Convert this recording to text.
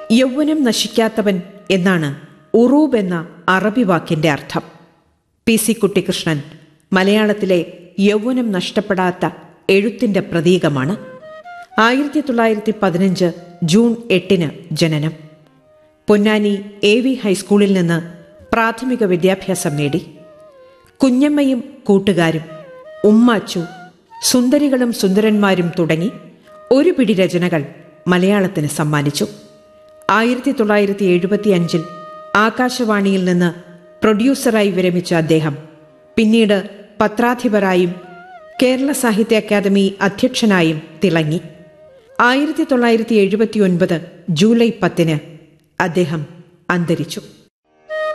യൗവനം നശിക്കാത്തവൻ എന്നാണ് ഉറൂബ് എന്ന അറബി വാക്കിന്റെ അർത്ഥം പി സി കുട്ടിക്കൃഷ്ണൻ മലയാളത്തിലെ യൗവനം നഷ്ടപ്പെടാത്ത എഴുത്തിന്റെ പ്രതീകമാണ് ആയിരത്തി തൊള്ളായിരത്തി പതിനഞ്ച് ജൂൺ എട്ടിന് ജനനം പൊന്നാനി എ വി ഹൈസ്കൂളിൽ നിന്ന് പ്രാഥമിക വിദ്യാഭ്യാസം നേടി കുഞ്ഞമ്മയും കൂട്ടുകാരും ഉമ്മാച്ചു സുന്ദരികളും സുന്ദരന്മാരും തുടങ്ങി ഒരു പിടി രചനകൾ മലയാളത്തിന് സമ്മാനിച്ചു ആയിരത്തി തൊള്ളായിരത്തി എഴുപത്തി അഞ്ചിൽ ആകാശവാണിയിൽ നിന്ന് പ്രൊഡ്യൂസറായി വിരമിച്ച അദ്ദേഹം പിന്നീട് പത്രാധിപരായും കേരള സാഹിത്യ അക്കാദമി അധ്യക്ഷനായും തിളങ്ങി ആയിരത്തി തൊള്ളായിരത്തി എഴുപത്തി ഒൻപത് ജൂലൈ പത്തിന് അദ്ദേഹം അന്തരിച്ചു